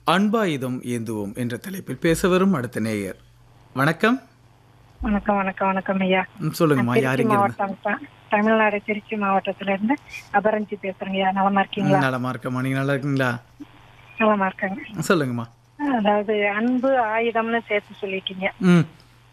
அன்பாயுதம் ஏந்துவோம் என்ற தலைப்பில் பேச வரும் அடுத்த நேயர் வணக்கம் வணக்கம் வணக்கம் வணக்கம் ஐயா ம், சொல்லுங்கம்மா திருச்சி யார் இங்க இருந்து மாவட்டம் தான் தமிழ்நாடு திருச்சி மாவட்டத்துல இருந்து அபரஞ்சி பேசுறேங்க ஐயா நலமா இருக்கீங்களா நலமா இருக்கம்மா நீங்க நல்லா இருக்கீங்களா நலமா இருக்காங்க சொல்லுங்கம்மா அதாவது அன்பு ஆயுதம்னு சேர்த்து சொல்லிட்டீங்க ம்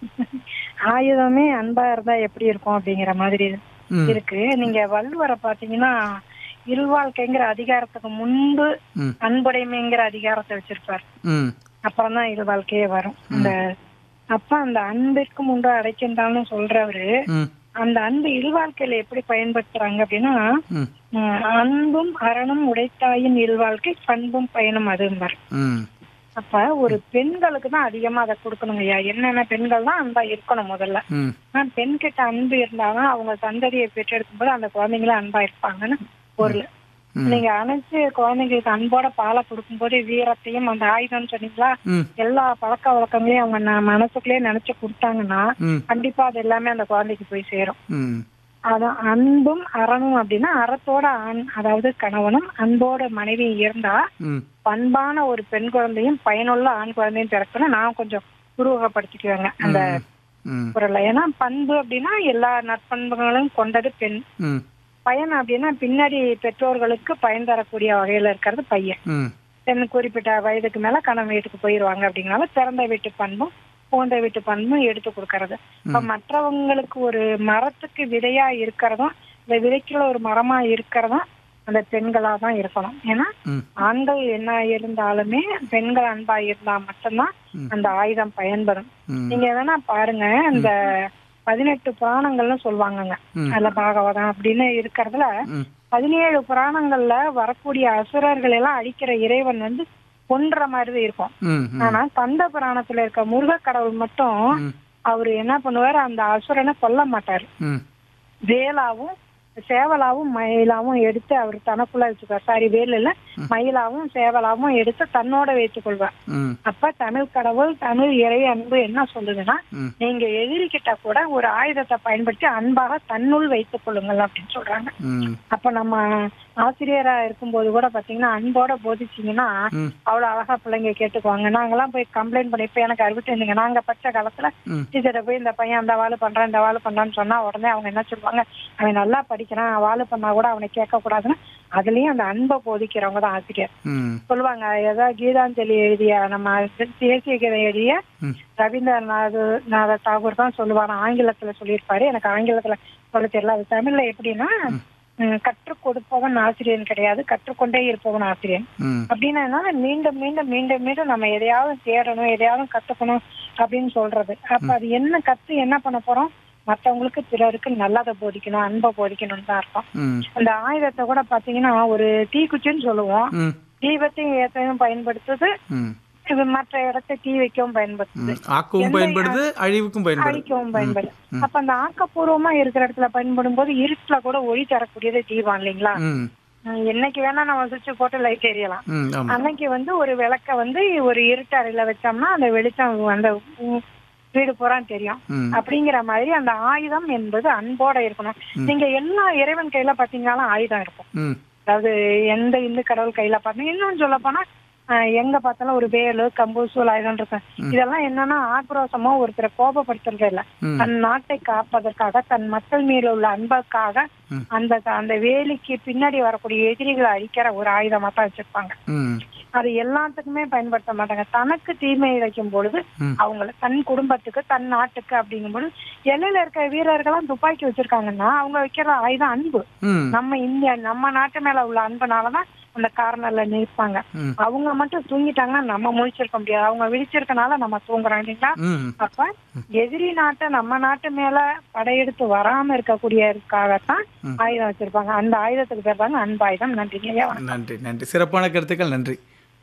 ஆயுதமே அன்பா இருந்தா எப்படி இருக்கும் அப்படிங்கிற மாதிரி ம் இருக்கு நீங்க வள்ளுவரை பாத்தீங்கன்னா இல்வாழ்க்கைங்கிற அதிகாரத்துக்கு முன்பு ம் அன்புடைமைங்கிற அதிகாரத்தை வச்சிருப்பார் ம் அப்புறம் தான் இல்வாழ்க்கையே வரும் அந்த அப்ப அந்த அன்பிற்கு முன்பு அடைக்கின்றான்னு சொல்றவரு ம் அந்த அன்பு இல்வாழ்க்கையில எப்படி பயன்படுத்துறாங்க அப்படின்னா ம் உம், அன்பும் அறனும் உடைத்தாயின் இல்வாழ்க்கை பண்பும் பயனும் அதும்பார் ம் அப்ப ஒரு பெண்களுக்கு தான் அதிகமா அதை கொடுக்கணுங்க ஐயா என்னென்ன பெண்கள் தான் அன்பா இருக்கணும் முதல்ல ம் ஆனா பெண் கிட்ட அன்பு இருந்தாதான் அவங்க சந்ததியை பெற்றெடுக்கும் போது அந்த குழந்தைங்களும் அன்பா இருப்பாங்கன்னு பொருள் ம். நீங்க அணைச்சு குழந்தைங்களுக்கு அன்போட பாலை கொடுக்கும்போது வீரத்தையும் அந்த ஆயுதம் சொன்னீங்களா ம் எல்லா பழக்க வழக்கங்களையும் அவங்க ந- மனசுக்குள்ளேயே நினைச்சு கொடுத்தாங்கன்னா ம் கண்டிப்பா அது எல்லாமே அந்த குழந்தைக்கு போய் சேரும் ம் அதான் அன்பும் அறனும் அப்படின்னா அறத்தோட ஆண் அதாவது கணவனும் அன்போட மனைவி இருந்தா ம் பண்பான ஒரு பெண் குழந்தையும் பயனுள்ள ஆண் குழந்தையும் பிறக்கணும் நான் கொஞ்சம் உருவகப்படுத்திக்குவேங்க அந்த ம் குரலை ஏன்னா பண்பு அப்படின்னா எல்லா நற்பண்புகளும் கொண்டது பெண் ம் பையன் அப்படின்னா பின்னாடி பெற்றோர்களுக்கு பயன் தரக்கூடிய வகையில இருக்கிறது பையன் ம் பெண் குறிப்பிட்ட வயதுக்கு மேல கணவன் வீட்டுக்கு போயிருவாங்க அப்படிங்கனால பிறந்த வீட்டு பண்பும் போன்ற வீட்டு பண்பும் எடுத்து கொடுக்கறது இப்ப மற்றவங்களுக்கு ஒரு மரத்துக்கு விதையா இருக்கிறதும் இந்த விதைக்குள்ள ஒரு மரமா இருக்கிறதும் அந்த பெண்களா தான் இருக்கணும் ஏன்னா ம் ஆண்கள் என்ன இருந்தாலுமே பெண்கள் அன்பா இருந்தா மட்டும்தான் ம். அந்த ஆயுதம் பயன்படும் ம் நீங்க வேணா பாருங்க இந்த பதினெட்டு புராணங்கள்னு சொல்லுவாங்கங்க ம். அதுல பாகவதம் அப்படின்னு இருக்கிறதுல ம் பதினேழு புராணங்கள்ல வரக்கூடிய அசுரர்கள் எல்லாம் அழிக்கிற இறைவன் வந்து கொன்ற மாதிரி இருக்கும் ம் ம் ஆனா கந்த புராணத்துல இருக்க முருக கடவுள் மட்டும் ம். அவரு என்ன பண்ணுவாரு அந்த அசுரனை கொல்ல மாட்டாரு ம் வேலாவும் சேவலாவும் மயிலாவும் எடுத்து அவர் தனக்குள்ள வச்சுக்குவார் சாரி வேல் இல்ல மயிலாவும் சேவலாவும் எடுத்து தன்னோட வைத்துக் கொள்வார் ம் அப்ப தமிழ் கடவுள் தமிழ் இறை அன்பு என்ன சொல்லுதுன்னா ம். நீங்க எதிரிக்கிட்ட கூட ஒரு ஆயுதத்தை பயன்படுத்தி அன்பாக தன்னுள் வைத்துக் கொள்ளுங்கள் அப்படின்னு சொல்றாங்க ம் அப்ப நம்ம ஆசிரியரா இருக்கும்போது கூட பாத்தீங்கன்னா அன்போட போதிச்சீங்கன்னா ம் அவ்வளவு அழகா பிள்ளைங்க கேட்டுக்குவாங்க நாங்கெல்லாம் போய் கம்ப்ளைண்ட் பண்ணி இப்ப எனக்கு அறிவிட்டு நாங்க பச்சை காலத்துல ம். டீச்சரை போய் இந்த பையன் அந்த வாழு பண்றான் இந்த வாழு பண்றான்னு சொன்னா உடனே அவங்க என்ன சொல்லுவாங்க அவன் நல்லா படிக்கிறான் வாழு பண்ணா கூட அவனை கேட்க கூடாதுன்னு அதுலயும் அந்த அன்பை போதிக்கிறவங்க தான் ஆசிரியர் ம் சொல்லுவாங்க ஏதாவது கீதாஞ்சலி எழுதிய நம்ம தேசிய கீதை எழுதிய ம். ரவீந்திரநாத் நாத தாகூர் தான் சொல்லுவாரு ஆங்கிலத்துல சொல்லியிருப்பாரு எனக்கு ஆங்கிலத்துல சொல்ல தெரியல அது தமிழ்ல எப்படின்னா ம், கற்றுக் கொடுப்பவன் ஆசிரியன் கிடையாது கற்றுக்கொண்டே இருப்பவன் ஆசிரியன் ம் அப்படின்னா என்ன? மீண்டும் மீண்டும் மீண்டும் மீண்டும் நம்ம எதையாவது தேடணும் எதையாவது கத்துக்கணும் அப்படின்னு சொல்றது அப்ப அது என்ன கத்து என்ன பண்ண போறோம் மத்தவங்களுக்கு பிறருக்கு நல்லதை போதிக்கணும் அன்பை போதிக்கணும்னு தான் அர்த்தம் ம் அந்த ஆயுதத்தை கூட பாத்தீங்கன்னா ஒரு தீக்குச்சின்னு சொல்லுவோம் ம் தீபத்தையும் ஏற்றவும் பயன்படுத்துது ம் இது மற்ற இடத்தை தீ வைக்கவும் பயன்படுத்துது ம். ஆக்கவும் பயன்படுது அழிவுக்கும் பயன்படுது அழிக்கவும் பயன்படுது அப்ப அந்த ஆக்கப்பூர்வமா இருக்கிற இடத்துல பயன்படும் போது இருட்டுல கூட ஒளி தரக்கூடியது தீபம் இல்லைங்களா ம் உம், என்னைக்கு வேணா நம்ம சுவிட்ச் போட்டு லைட் எரியலாம் ம் ஆமாம் அன்னைக்கு வந்து ஒரு விளக்க வந்து ஒரு இருட்டு அறையில வச்சோம்னா அந்த வெளிச்சம் அந்த உம், வீடு பூரா தெரியும் ம் அப்படிங்கிற மாதிரி அந்த ஆயுதம் என்பது அன்போட இருக்கணும் நீங்க எல்லா இறைவன் கையில பாத்தீங்கன்னாலும் ஆயுதம் இருக்கும் ம் அதாவது எந்த இந்து கடவுள் கையில பார்த்தீங்க இன்னும் சொல்ல போனா ஆஹ், எங்க பார்த்தாலும் ஒரு வேலு கம்பு சூலாயுதம் இருக்கும் இதெல்லாம் என்னன்னா ஆக்ரோஷமா ஒருத்தரை கோபப்படுத்துறது இல்ல ம். தன் நாட்டை காப்பதற்காக தன் மக்கள் மீது உள்ள அன்புக்காக ம். அந்த அந்த வேலிக்கு பின்னாடி வரக்கூடிய எதிரிகளை அழிக்கிற ஒரு ஆயுதமா தான் வச்சிருப்பாங்க ம் அது எல்லாத்துக்குமே பயன்படுத்த மாட்டாங்க தனக்கு தீமை இழைக்கும் பொழுது ம். அவங்கள தன் குடும்பத்துக்கு தன் நாட்டுக்கு அப்படிங்கும்போது எல்லையில இருக்க வீரர்கள்லாம் துப்பாக்கி வச்சிருக்காங்கன்னா அவங்க வைக்கிற ஆயுதம் அன்பு ம் நம்ம இந்தியா நம்ம நாட்டு மேல உள்ள அன்புனாலதான் அந்த கார்னர்ல நிற்பாங்க ம். அவங்க மட்டும் தூங்கிட்டாங்கன்னா நம்ம முழிச்சிருக்க முடியாது அவங்க விழிச்சிருக்கனால நம்ம தூங்குறோம் இல்லைங்களா ம் அப்ப எதிரி நாட்டை நம்ம நாட்டு மேல படையெடுத்து வராம இருக்கக்கூடியதுக்காகத்தான் ம். ஆயுதம் வச்சிருப்பாங்க அந்த ஆயுதத்துக்கு பேர் தாங்க அன்பாயுதம் நன்றிங்க ஐயா வணக்கம். நன்றி நன்றி சிறப்பான கருத்துக்கள் நன்றி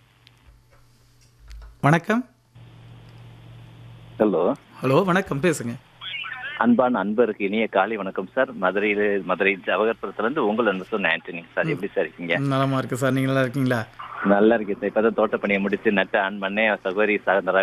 வணக்கம் ஹலோ ஹலோ வணக்கம் பேசுங்க அன்பான அன்பருக்கு இனிய காலை வணக்கம் சார் மதுரையில மதுரை ஜவஹர்புரத்துல இருந்து உங்கள் அன்பு சொன்ன ஆண்டனி சார் எப்படி சார் இருக்கீங்க நலமா இருக்கு சார் நீங்க நல்லா இருக்கீங்களா நல்லா இருக்கேன் சார் இப்பதான் தோட்டப்பணியை முடிச்சு நட்டு ஆன் பண்ணேன் சகோதரி சார்